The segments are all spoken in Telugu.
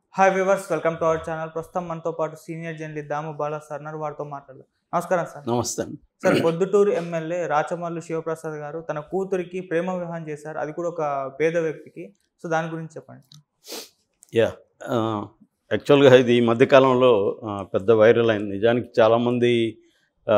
Hi viewers welcome to our channel ప్రస్తుతం మనతో పాటు senior journalist Damu Bala sir ఉన్నారు వారితో మాట్లాడదాం నమస్కారం సార్ నమస్తే అండి సార్ పొద్దుటూరు ఎమ్మెల్యే రాచమల్లు శివప్రసాద్ గారు తన కూతురికి ప్రేమ వివాహం చేశారు అది కూడా ఒక పేద వ్యక్తికి సో దాని గురించి చెప్పండి యా ఆ, యాక్చువల్గా ఇది ఈ మధ్యకాలంలో ఆ, పెద్ద వైరల్ అయింది నిజానికి చాలామంది ఆ,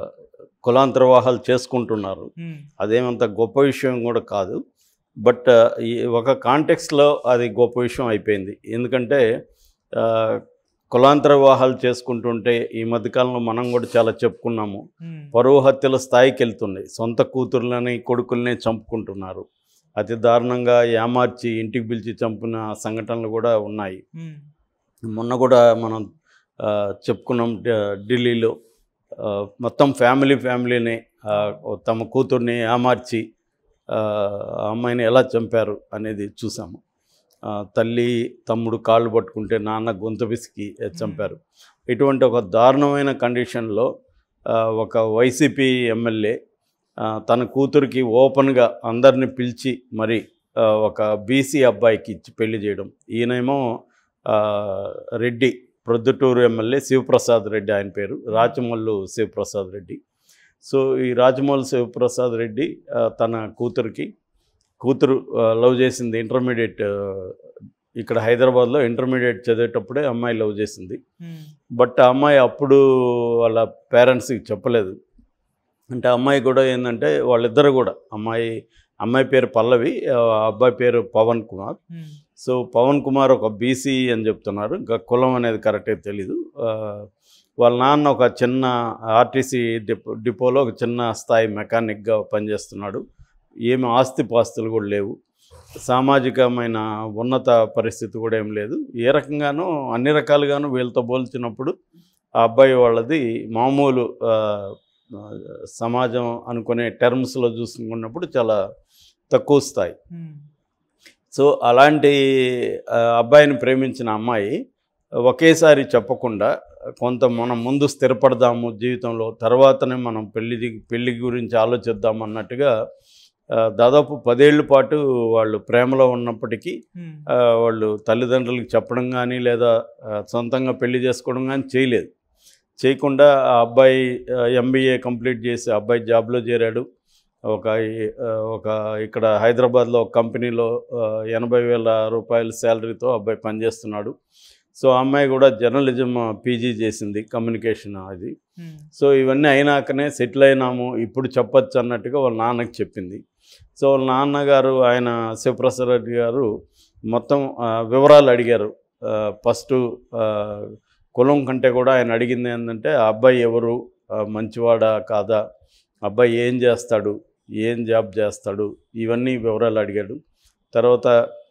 కులాంతర వివాహాలు చేసుకుంటున్నారు మ్మ్. అదేమంత గొప్ప విషయం కూడా కాదు బట్ ఆ, ఈ ఒక కాంటెక్స్లో అది గొప్ప విషయం అయిపోయింది ఎందుకంటే ఆ, కులాంతర వివాహాలు చేసుకుంటుంటే ఈ మధ్యకాలంలో మనం కూడా చాలా చెప్పుకున్నాము మ్మ్. పరువు హత్యల స్థాయికి వెళ్తున్నాయి సొంత కూతుర్లని కొడుకుల్ని చంపుకుంటున్నారు అతి దారుణంగా ఏమార్చి ఇంటికి పిలిచి చంపిన సంఘటనలు కూడా ఉన్నాయి మ్మ్. మొన్న కూడా మనం ఆ, చెప్పుకున్నాం ఢ- ఢిల్లీలో ఆ, మొత్తం ఫ్యామిలీ ఫ్యామిలీని ఆ, తమ కూతుర్ని ఏమార్చి ఆ, ఆ అమ్మాయిని ఎలా చంపారు అనేది చూసాము ఆ, తల్లి తమ్ముడు కాళ్ళు పట్టుకుంటే నాన్న గొంతు పిసికి చంపారు ఇటువంటి ఒక దారుణమైన కండిషన్లో ఆ, ఒక వైసీపీ ఎమ్మెల్యే ఆ, తన కూతురికి ఓపెన్గా అందరిని పిలిచి మరి ఆ, ఒక బీసీ అబ్బాయికి ఇచ్చి పెళ్లి చేయడం ఈయనేమో ఆ, రెడ్డి ప్రొద్దుటూరు ఎమ్మెల్యే శివప్రసాద్ రెడ్డి ఆయన పేరు రాచమల్లు శివప్రసాద్ రెడ్డి సో ఈ రాజమౌళి శివప్రసాద్ రెడ్డి ఆ, తన కూతురికి కూతురు ఆ, లవ్ చేసింది ఇంటర్మీడియట్ ఆ, ఇక్కడ హైదరాబాద్లో ఇంటర్మీడియట్ చదివేటప్పుడే అమ్మాయి లవ్ చేసింది మ్మ్. బట్ ఆ అమ్మాయి అప్పుడు వాళ్ళ పేరెంట్స్కి చెప్పలేదు అంటే ఆ అమ్మాయి కూడా ఏంటంటే వాళ్ళిద్దరు కూడా అమ్మాయి అమ్మాయి పేరు పల్లవి ఆ అబ్బాయి పేరు పవన్ కుమార్ మ్మ్. సో పవన్ కుమార్ ఒక బీసీ అని చెప్తున్నారు ఇంకా కులం అనేది కరెక్ట్గా తెలీదు ఆ, వాళ్ళ నాన్న ఒక చిన్న ఆర్టీసీ డిపో డిపోలో ఒక చిన్న స్థాయి మెకానిక్గా పనిచేస్తున్నాడు ఏమి ఆస్తి పాస్తులు కూడా లేవు సామాజికమైన ఉన్నత పరిస్థితి కూడా ఏం లేదు ఏ రకంగానూ అన్ని రకాలుగాను వీళ్ళతో పోల్చినప్పుడు ఆ అబ్బాయి వాళ్ళది మామూలు ఆ, ఆ, సమాజం అనుకునే టర్మ్స్లో చూసుకున్నప్పుడు చాలా తక్కువ స్థాయి మ్మ్. సో అలాంటి ఆ, అబ్బాయిని ప్రేమించిన అమ్మాయి ఒకేసారి చెప్పకుండా కొంత మనం ముందు స్థిరపడదాము జీవితంలో తర్వాతనే మనం పెళ్లి పెళ్లి గురించి ఆలోచిద్దాం అన్నట్టుగా ఆ, దాదాపు పదేళ్ల పాటు వాళ్ళు ప్రేమలో ఉన్నప్పటికీ మ్మ్. ఆ, వాళ్ళు తల్లిదండ్రులకు చెప్పడం కానీ లేదా ఆ, సొంతంగా పెళ్లి చేసుకోవడం కానీ చేయలేదు చేయకుండా ఆ అబ్బాయి ఎంబీఏ కంప్లీట్ చేసి ఆ అబ్బాయి జాబ్లో చేరాడు ఒక ఆ, ఒక ఇక్కడ హైదరాబాద్లో ఒక కంపెనీలో ఆ, ఎనభై వేల రూపాయల శాలరీతో అబ్బాయి పనిచేస్తున్నాడు సో ఆ అమ్మాయి కూడా జర్నలిజం పీజీ చేసింది కమ్యూనికేషన్ అది మ్మ్. సో ఇవన్నీ అయినాకనే సెటిల్ అయినాము ఇప్పుడు చెప్పొచ్చు అన్నట్టుగా వాళ్ళ నాన్నకి చెప్పింది సో వాళ్ళ నాన్నగారు ఆయన శివప్రసాద్ రెడ్డి గారు మొత్తం ఆ, వివరాలు అడిగారు ఫస్ట్ కులం కంటే కూడా ఆయన అడిగింది ఏంటంటే ఆ అబ్బాయి ఎవరు ఆ, మంచివాడా కాదా అబ్బాయి ఏం చేస్తాడు ఏం జాబ్ చేస్తాడు ఇవన్నీ వివరాలు అడిగాడు తర్వాత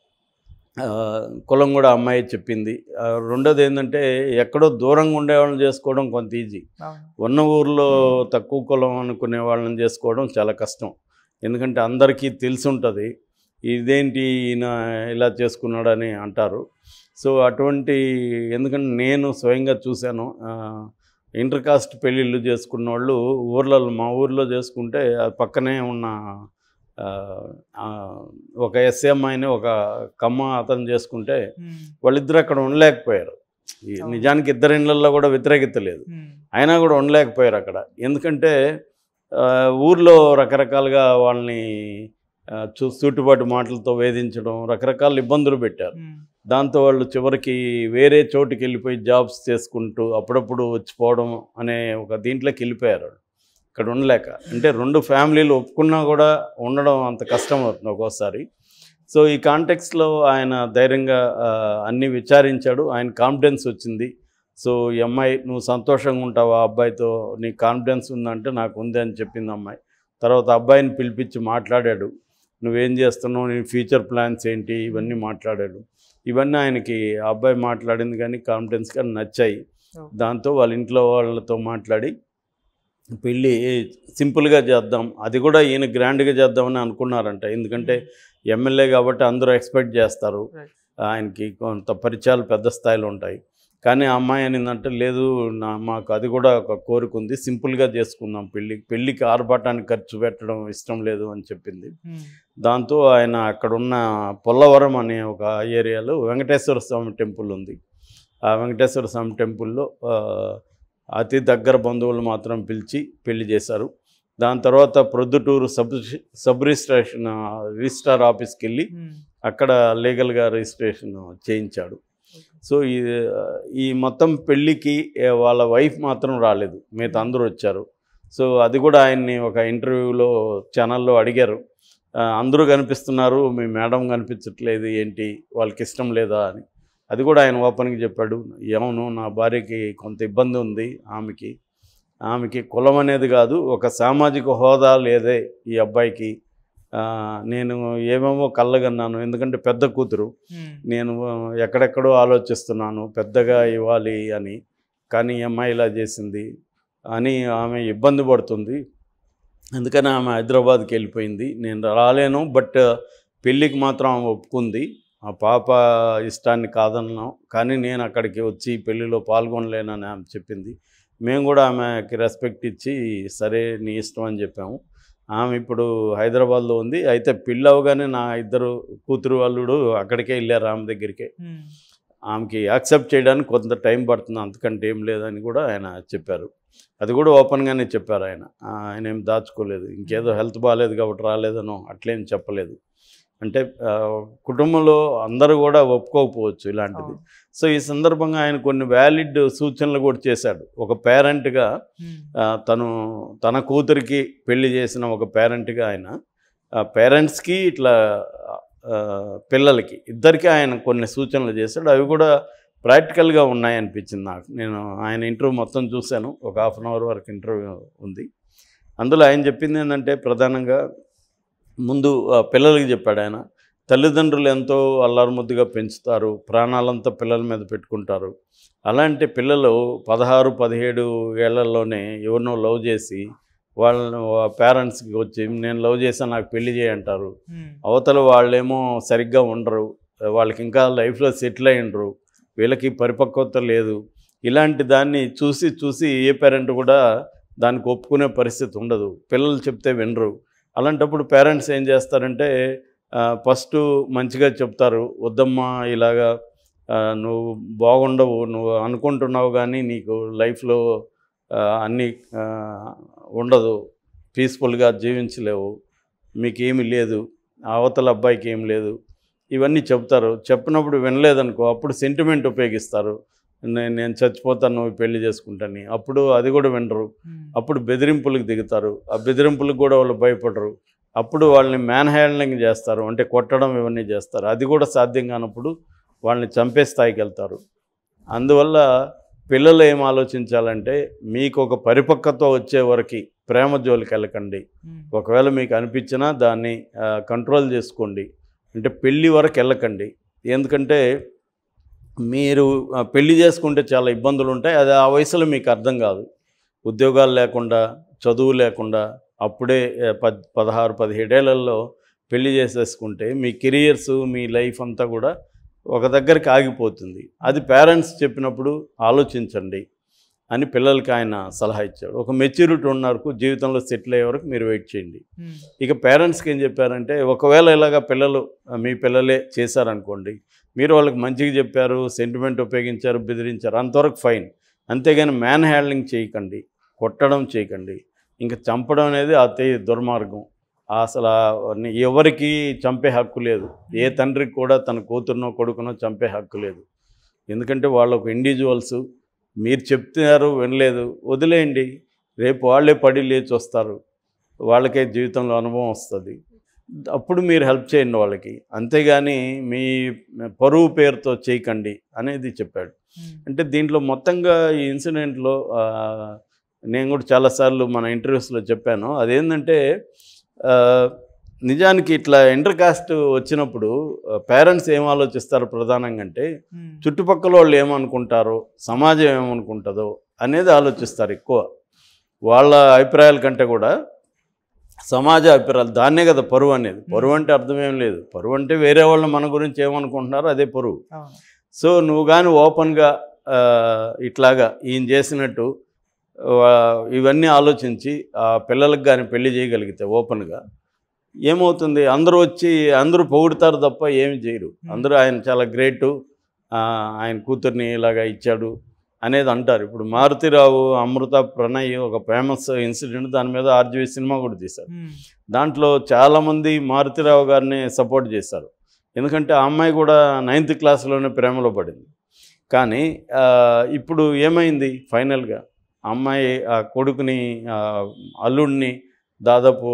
ఆ, కులం కూడా అమ్మాయి చెప్పింది ఆ, రెండోది ఏంటంటే ఎక్కడో దూరంగా ఉండే వాళ్ళని చేసుకోవడం కొంత ఈజీ అవును. ఉన్న ఊర్లో తక్కువ కులం అనుకునే వాళ్ళని చేసుకోవడం చాలా కష్టం ఎందుకంటే అందరికీ తెలిసి ఉంటుంది ఇదేంటి ఈయన ఇలా చేసుకున్నాడని అంటారు సో అటువంటి ఎందుకంటే నేను స్వయంగా చూశాను ఆ, ఇంటర్ కాస్ట్ పెళ్ళిళ్ళు చేసుకున్న వాళ్ళు ఊర్లలో మా ఊర్లో చేసుకుంటే ఆ పక్కనే ఉన్న ఆ, ఆ, ఒక ఎస్ఎంఐని ఒక కమ్మ అతను చేసుకుంటే మ్మ్. వాళ్ళిద్దరు అక్కడ ఉండలేకపోయారు ఈ అవును. నిజానికి ఇద్దరి ఇళ్ళల్లో కూడా వ్యతిరేకత లేదు మ్మ్. అయినా కూడా ఉండలేకపోయారు అక్కడ ఎందుకంటే ఆ, ఊర్లో రకరకాలుగా వాళ్ళని ఆ, చూ సూటుబాటు మాటలతో వేధించడం రకరకాల ఇబ్బందులు పెట్టారు మ్మ్. దాంతో వాళ్ళు చివరికి వేరే చోటుకి వెళ్ళిపోయి జాబ్స్ చేసుకుంటూ అప్పుడప్పుడు వచ్చిపోవడం అనే ఒక దీంట్లోకి వెళ్ళిపోయారు వాళ్ళు. ఇక్కడ ఉండలేక అంటే రెండు ఫ్యామిలీలు ఒప్పుకున్నా కూడా ఉండడం అంత కష్టం అవుతుంది ఒక్కోసారి సో ఈ కాంటెక్స్లో ఆయన ధైర్యంగా ఆ, అన్నీ విచారించాడు ఆయన కాన్ఫిడెన్స్ వచ్చింది సో ఈ అమ్మాయి నువ్వు సంతోషంగా ఉంటావా ఆ అబ్బాయితో నీకు కాన్ఫిడెన్స్ ఉందంటే నాకు ఉంది అని చెప్పింది అమ్మాయి తర్వాత అబ్బాయిని పిలిపించి మాట్లాడాడు నువ్వేం చేస్తున్నావు నీ ఫ్యూచర్ ప్లాన్స్ ఏంటి ఇవన్నీ మాట్లాడాడు ఇవన్నీ ఆయనకి ఆ అబ్బాయి మాట్లాడింది కానీ కాన్ఫిడెన్స్గా నచ్చాయి ఓ. దాంతో వాళ్ళ ఇంట్లో వాళ్ళతో మాట్లాడి పెళ్ళి సింపుల్గా చేద్దాం అది కూడా ఈయన గ్రాండ్గా చేద్దామని అనుకున్నారంట ఎందుకంటే ఎమ్మెల్యే కాబట్టి అందరూ ఎక్స్పెక్ట్ చేస్తారు Right. ఆయనకి కొంత పరిచయాలు పెద్ద స్థాయిలో ఉంటాయి కానీ ఆ అమ్మాయి అనిందంటే లేదు నా మాకు అది కూడా ఒక కోరిక ఉంది సింపుల్గా చేసుకుందాం పెళ్ళి పెళ్ళికి ఆర్భాటానికి ఖర్చు పెట్టడం ఇష్టం లేదు అని చెప్పింది ఉమ్, దాంతో ఆయన అక్కడున్న పొల్లవరం అనే ఒక ఏరియాలో వెంకటేశ్వర స్వామి టెంపుల్ ఉంది ఆ వెంకటేశ్వర స్వామి టెంపుల్లో ఆ, అతి దగ్గర బంధువులు మాత్రం పిలిచి పెళ్లి చేశారు దాని తర్వాత Proddatur sub sub registration registrar ఆఫీస్కి వెళ్ళి ఉమ్, అక్కడ లీగల్గా రిజిస్ట్రేషన్ చేయించాడు సో ఈ ఈ మొత్తం పెళ్ళికి ఏ, వాళ్ళ వైఫ్ మాత్రం రాలేదు మిగతా అందరూ వచ్చారు సో అది కూడా ఆయన్ని ఒక ఇంటర్వ్యూలో ఛానల్లో అడిగారు ఆ, అందరూ కనిపిస్తున్నారు మీ మేడం కనిపించట్లేదు ఏంటి వాళ్ళకి ఇష్టం లేదా అని అది కూడా ఆయన ఓపెన్గా చెప్పాడు ఏమను నా భార్యకి కొంత ఇబ్బంది ఉంది ఆమెకి ఆమెకి కులం అనేది కాదు ఒక సామాజిక హోదా లేదే ఈ అబ్బాయికి ఆ, నేను ఏమేమో కళ్ళగన్నాను ఎందుకంటే పెద్ద కూతురు ఉమ్, నేను ఎక్కడెక్కడో ఆలోచిస్తున్నాను పెద్దగా ఇవ్వాలి అని కానీ ఈ అమ్మాయి ఇలా చేసింది అని ఆమె ఇబ్బంది పడుతుంది అందుకని ఆమె హైదరాబాద్కి వెళ్ళిపోయింది నేను రాలేను బట్ పెళ్ళికి మాత్రం ఆమె ఒప్పుకుంది ఆ పాప ఇష్టాన్ని కాదన్నాం కానీ నేను అక్కడికి వచ్చి పెళ్ళిలో పాల్గొనలేనని ఆమె చెప్పింది మేము కూడా ఆమెకి రెస్పెక్ట్ ఇచ్చి సరే నీ ఇష్టం అని చెప్పాము ఆమె ఇప్పుడు హైదరాబాద్లో ఉంది అయితే పెళ్ళి అవగానే నా ఇద్దరు కూతురు అల్లుడు అక్కడికే వెళ్ళారు ఆమె దగ్గరికే ఉమ్, ఆమెకి యాక్సెప్ట్ చేయడానికి కొంత టైం పడుతుంది అంతకంటే ఏం లేదని కూడా ఆయన చెప్పారు అది కూడా ఓపెన్గానే చెప్పారు ఆయన ఆ, ఆయన ఏం దాచుకోలేదు ఇంకేదో హెల్త్ బాగాలేదు కాబట్టి రాలేదనో అట్లేం చెప్పలేదు అంటే ఆ, కుటుంబంలో అందరూ కూడా ఒప్పుకోకపోవచ్చు ఇలాంటిది అవును. సో ఈ సందర్భంగా ఆయన కొన్ని వ్యాలిడ్ సూచనలు కూడా చేశాడు ఒక పేరెంట్గా ఉమ్, ఆ, తను తన కూతురికి పెళ్లి చేసిన ఒక పేరెంట్గా ఆయన పేరెంట్స్కి ఇట్లా ఆ, పిల్లలకి ఇద్దరికి ఆయన కొన్ని సూచనలు చేశాడు అవి కూడా ప్రాక్టికల్గా ఉన్నాయి అనిపించింది నాకు నేను ఆయన ఇంటర్వ్యూ మొత్తం చూశాను ఒక హాఫ్ అన్ అవర్ వరకు ఇంటర్వ్యూ ఉంది అందులో ఆయన చెప్పింది ఏంటంటే ప్రధానంగా ముందు ఆ, పిల్లలకి చెప్పాడు ఆయన తల్లిదండ్రులు ఎంతో అల్లారుముద్దుగా పెంచుతారు ప్రాణాలంతా పిల్లల మీద పెట్టుకుంటారు అలాంటి పిల్లలు పదహారు పదిహేడు ఏళ్లలోనే ఎవరినో లవ్ చేసి వాళ్ళ పేరెంట్స్కి వచ్చి నేను లవ్ చేశాను నాకు పెళ్లి చేయంటారు ఉమ్, అవతల వాళ్ళేమో సరిగ్గా ఉండరు వాళ్ళకి ఇంకా లైఫ్లో సెటిల్ అయి ఉండరు వీళ్ళకి పరిపక్వత లేదు ఇలాంటి దాన్ని చూసి చూసి ఏ పేరెంట్ కూడా దానికి ఒప్పుకునే పరిస్థితి ఉండదు పిల్లలు చెప్తే వినరు అలాంటప్పుడు పేరెంట్స్ ఏం చేస్తారంటే ఫస్ట్ మంచిగా చెప్తారు వద్దమ్మా ఇలాగా ఆ, నువ్వు బాగుండవు నువ్వు అనుకుంటున్నావు కానీ నీకు లైఫ్లో ఆ, అన్నీ ఆ, ఉండదు పీస్ఫుల్గా జీవించలేవు మీకేమీ లేదు అవతల అబ్బాయికి ఏం లేదు ఇవన్నీ చెప్తారు చెప్పినప్పుడు వినలేదనుకో అప్పుడు సెంటిమెంట్ ఉపయోగిస్తారు నేను నేను చచ్చిపోతాను నువ్వు పెళ్లి చేసుకుంటాను అప్పుడు అది కూడా వినరు ఉమ్, అప్పుడు బెదిరింపులకు దిగుతారు ఆ బెదిరింపులకు కూడా వాళ్ళు భయపడరు అప్పుడు వాళ్ళని మ్యాన్ హ్యాండ్లింగ్ చేస్తారు అంటే కొట్టడం ఇవన్నీ చేస్తారు అది కూడా సాధ్యం కానప్పుడు వాళ్ళని చంపే స్థాయికి వెళ్తారు అందువల్ల పిల్లలు ఏం ఆలోచించాలంటే మీకు ఒక పరిపక్వత వచ్చే వరకు ప్రేమ జోలికి వెళ్ళకండి ఉమ్, ఒకవేళ మీకు అనిపించినా దాన్ని ఆ, కంట్రోల్ చేసుకోండి అంటే పెళ్ళి వరకు వెళ్ళకండి ఎందుకంటే మీరు ఆ, పెళ్లి చేసుకుంటే చాలా ఇబ్బందులు ఉంటాయి అది ఆ వయసులో మీకు అర్థం కాదు ఉద్యోగాలు లేకుండా చదువు లేకుండా అప్పుడే ఆ, పద్ పదహారు పదిహేడేళ్లలో పెళ్లి చేసేసుకుంటే మీ కెరియర్స్ మీ లైఫ్ అంతా కూడా ఒక దగ్గరికి ఆగిపోతుంది అది పేరెంట్స్ చెప్పినప్పుడు ఆలోచించండి అని పిల్లలకి ఆయన సలహా ఇచ్చాడు ఒక మెచ్యూరిటీ ఉన్న వరకు జీవితంలో సెటిల్ అయ్యే వరకు మీరు వెయిట్ చేయండి ఉమ్, ఇక పేరెంట్స్కి ఏం చెప్పారంటే ఒకవేళ ఇలాగ పిల్లలు ఆ, మీ పిల్లలే చేశారనుకోండి మీరు వాళ్ళకి మంచిగా చెప్పారు సెంటిమెంట్ ఉపయోగించారు బెదిరించారు అంతవరకు ఫైన్ అంతేగాని మ్యాన్ హ్యాండ్లింగ్ చేయకండి కొట్టడం చేయకండి ఇంకా చంపడం అనేది అతి దుర్మార్గం అసలు ఆ ఎవరికి చంపే హక్కు లేదు ఏ తండ్రికి కూడా తన కూతురునో కొడుకునో చంపే హక్కు లేదు ఎందుకంటే వాళ్ళు ఒక ఇండివిజువల్స్ మీరు చెప్తున్నారు వినలేదు వదిలేయండి రేపు వాళ్ళే పడి లేచి వస్తారు వాళ్ళకే జీవితంలో అనుభవం వస్తుంది అప్పుడు మీరు హెల్ప్ చేయండి వాళ్ళకి అంతేగాని మీ పరువు పేరుతో చేయకండి అనేది చెప్పాడు ఉమ్, అంటే దీంట్లో మొత్తంగా ఈ ఇన్సిడెంట్లో ఆ, నేను కూడా చాలాసార్లు మన ఇంటర్వ్యూస్లో చెప్పాను అదేంటంటే ఆ, నిజానికి ఇట్లా ఇంటర్ కాస్ట్ వచ్చినప్పుడు పేరెంట్స్ ఏం ఆలోచిస్తారు ప్రధానంగా అంటే ఉమ్, చుట్టుపక్కల వాళ్ళు ఏమనుకుంటారో సమాజం ఏమనుకుంటుందో అనేది ఆలోచిస్తారు ఎక్కువ వాళ్ళ అభిప్రాయాల కంటే కూడా సమాజ అభిప్రాయాలు దాన్నే కదా పరువు అనేది పరువు అంటే అర్థం ఏం లేదు పరువు అంటే వేరే వాళ్ళు మన గురించి ఏమనుకుంటున్నారో అదే పరువు అవును సో నువ్వు కానీ ఓపెన్గా ఆ, ఇట్లాగా ఈయన చేసినట్టు ఆ, ఇవన్నీ ఆలోచించి ఆ పిల్లలకు కానీ పెళ్లి చేయగలిగితే ఓపెన్గా ఏమవుతుంది అందరూ వచ్చి అందరూ పొగుడుతారు తప్ప ఏమి చేయరు అందరూ ఆయన చాలా గ్రేటు ఆయన కూతుర్ని ఇలాగా ఇచ్చాడు అనేది అంటారు ఇప్పుడు మారుతిరావు అమృత ప్రణయ్ ఒక ఫేమస్ ఇన్సిడెంట్ దాని మీద ఆర్జీవీ సినిమా కూడా తీశారు ఉమ్, దాంట్లో చాలామంది మారుతిరావు గారిని సపోర్ట్ చేశారు ఎందుకంటే ఆ అమ్మాయి కూడా నైన్త్ క్లాస్లోనే ప్రేమలో పడింది కానీ ఆ, ఇప్పుడు ఏమైంది ఫైనల్గా ఆ అమ్మాయి ఆ కొడుకుని ఆ, అల్లుడిని దాదాపు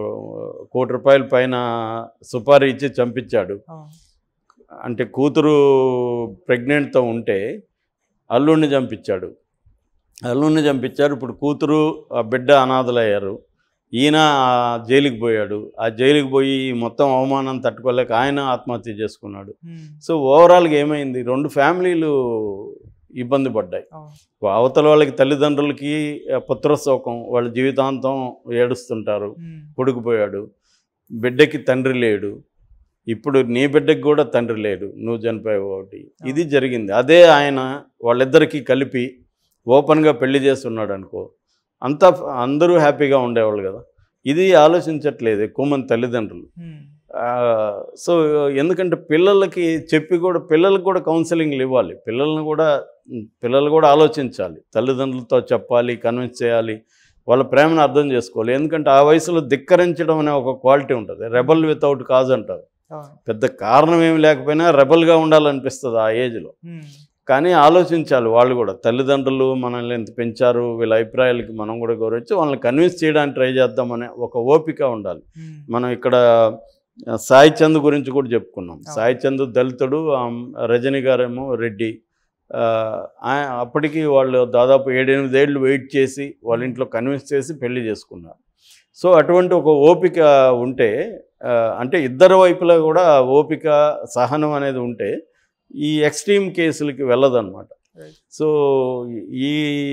కోటి రూపాయల పైన సుపారీ ఇచ్చి చంపించాడు ఆ, అంటే కూతురు ప్రెగ్నెంట్తో ఉంటే అల్లుడిని చంపించాడు అల్లుడిని చంపించారు ఇప్పుడు కూతురు ఆ బిడ్డ అనాథలయ్యారు ఈయన ఆ జైలుకి పోయాడు ఆ జైలుకి పోయి మొత్తం అవమానం తట్టుకోలేక ఆయన ఆత్మహత్య చేసుకున్నాడు ఉమ్, సో ఓవరాల్గా ఏమైంది రెండు ఫ్యామిలీలు ఇబ్బంది పడ్డాయి అవును. అవతల వాళ్ళకి తల్లిదండ్రులకి ఆ, పుత్రశోకం వాళ్ళ జీవితాంతం ఏడుస్తుంటారు ఉమ్, కొడుకు పోయాడు బిడ్డకి తండ్రి లేడు ఇప్పుడు నీ బిడ్డకి కూడా తండ్రి లేడు నువ్వు చనిపోయావు ఒకటి ఇది జరిగింది అదే ఆయన వాళ్ళిద్దరికీ కలిపి ఓపెన్గా పెళ్లి చేస్తున్నాడు అనుకో అంతా అందరూ హ్యాపీగా ఉండేవాళ్ళు కదా ఇది ఆలోచించట్లేదు ఎక్కువ మంది తల్లిదండ్రులు ఉమ్, ఆ, సో ఎందుకంటే పిల్లలకి చెప్పి కూడా పిల్లలకు కూడా కౌన్సిలింగ్లు ఇవ్వాలి పిల్లల్ని కూడా పిల్లలు కూడా ఆలోచించాలి తల్లిదండ్రులతో చెప్పాలి కన్విన్స్ చేయాలి వాళ్ళ ప్రేమను అర్థం చేసుకోవాలి ఎందుకంటే ఆ వయసులో ధిక్కరించడం అనే ఒక క్వాలిటీ ఉంటుంది రెబల్ వితౌట్ కాజ్ అంటారు అవును. పెద్ద కారణం ఏమి లేకపోయినా రెబల్గా ఉండాలనిపిస్తుంది ఆ ఏజ్లో ఉమ్, కానీ ఆలోచించాలి వాళ్ళు కూడా తల్లిదండ్రులు మనల్ని ఎంత పెంచారు వీళ్ళ అభిప్రాయాలకి మనం కూడా గౌరవించి వాళ్ళని కన్విన్స్ చేయడానికి ట్రై చేద్దామనే ఒక ఓపిక ఉండాలి ఉమ్, మనం ఇక్కడ ఆ, సాయి చంద్ గురించి కూడా చెప్పుకున్నాం అవును. సాయి చంద్ దళితుడు ఆ, రజనీ గారేమో రెడ్డి ఆ, ఆ- అప్పటికి వాళ్ళు దాదాపు ఏడెనిమిది ఏళ్ళు వెయిట్ చేసి వాళ్ళ ఇంట్లో కన్విన్స్ చేసి పెళ్లి చేసుకున్నారు సో అటువంటి ఒక ఓపిక ఉంటే ఆ, అంటే ఇద్దరు వైపులా కూడా ఆ ఓపిక సహనం అనేది ఉంటే ఈ ఎక్స్ట్రీమ్ కేసులకి వెళ్ళదన్నమాట Right. సో ఈ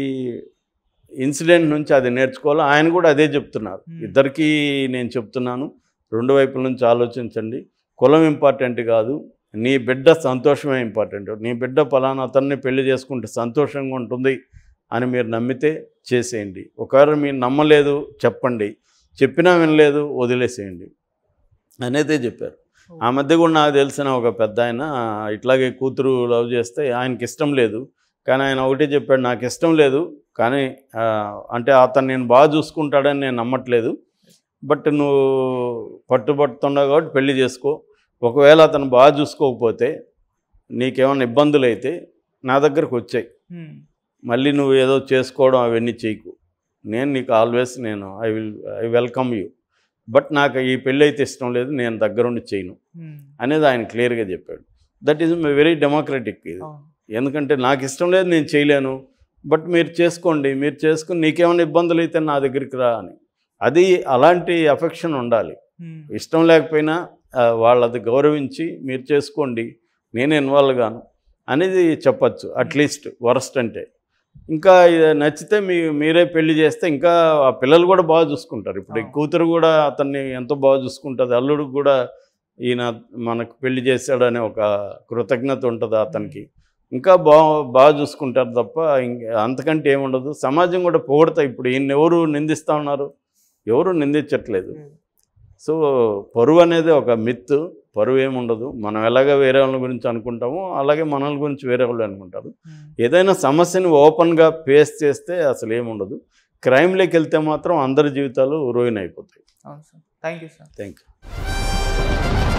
ఇన్సిడెంట్ నుంచి అది నేర్చుకోవాలి ఆయన కూడా అదే చెప్తున్నారు Hmm. ఇద్దరికీ నేను చెప్తున్నాను రెండు వైపుల నుంచి ఆలోచించండి కులం ఇంపార్టెంట్ కాదు నీ బిడ్డ సంతోషమే ఇంపార్టెంట్ నీ బిడ్డ పలానా అతన్ని పెళ్లి చేసుకుంటే సంతోషంగా ఉంటుంది అని మీరు నమ్మితే చేసేయండి ఒకవేళ మీరు నమ్మలేదు చెప్పండి చెప్పినా వినలేదు వదిలేసేయండి అనేదే చెప్పారు ఆ మధ్య కూడా నాకు తెలిసిన ఒక పెద్ద ఆయన ఇట్లాగే కూతురు లవ్ చేస్తే ఆయనకి ఇష్టం లేదు కానీ ఆయన ఒకటే చెప్పాడు నాకు ఇష్టం లేదు కానీ ఆ, అంటే అతను నేను బాగా చూసుకుంటాడని నేను నమ్మట్లేదు బట్ నువ్వు పట్టుబడుతున్నావు కాబట్టి పెళ్లి చేసుకో ఒకవేళ అతను బాగా చూసుకోకపోతే నీకేమైనా ఇబ్బందులు అయితే నా దగ్గరకు వచ్చాయి ఉమ్, మళ్ళీ నువ్వు ఏదో చేసుకోవడం అవన్నీ చేయకు నేను నీకు ఆల్వేస్ నేను I will I welcome you but నాకు ఈ పెళ్ళి అయితే ఇష్టం లేదు నేను దగ్గరుండి చేయను ఉమ్, అనేది ఆయన క్లియర్గా చెప్పాడు దట్ ఈజ్ వెరీ డెమోక్రటిక్ ఇది అవును. ఎందుకంటే నాకు ఇష్టం లేదు నేను చేయలేను బట్ మీరు చేసుకోండి మీరు చేసుకుని నీకేమైనా ఇబ్బందులు అయితే నా దగ్గరికి రా అని అది అలాంటి అఫెక్షన్ ఉండాలి ఉమ్, ఇష్టం లేకపోయినా ఆ, వాళ్ళది గౌరవించి మీరు చేసుకోండి నేను ఇన్వాల్వ్ గాను అనేది చెప్పచ్చు అట్లీస్ట్ వరస్ట్ అంటే ఇంకా ఇది నచ్చితే మీ మీరే పెళ్లి చేస్తే ఇంకా ఆ పిల్లలు కూడా బాగా చూసుకుంటారు ఇప్పుడు ఈ అవును. కూతురు కూడా అతన్ని ఎంతో బాగా చూసుకుంటుంది అల్లుడికి కూడా ఈయన మనకు పెళ్లి చేశాడనే ఒక కృతజ్ఞత ఉంటుంది అతనికి ఇంకా బాగా బాగా చూసుకుంటారు తప్ప ఇంక అంతకంటే ఏముండదు సమాజం కూడా పొగడతా ఇప్పుడు ఈయన ఎవరు నిందిస్తూ ఉన్నారు ఎవరు నిందించట్లేదు ఉమ్, సో పరువు అనేది ఒక మిత్ పరువు ఏముండదు మనం ఎలాగ వేరే వాళ్ళ గురించి అనుకుంటామో అలాగే మనల గురించి వేరే వాళ్ళు అనుకుంటారు ఉమ్. ఏదైనా సమస్యని ఓపెన్గా ఫేస్ చేస్తే అసలు ఏముండదు క్రైమ్లోకి వెళ్తే మాత్రం అందరి జీవితాలు రూయిన్ అయిపోతాయి అవును sir thank you sir thank you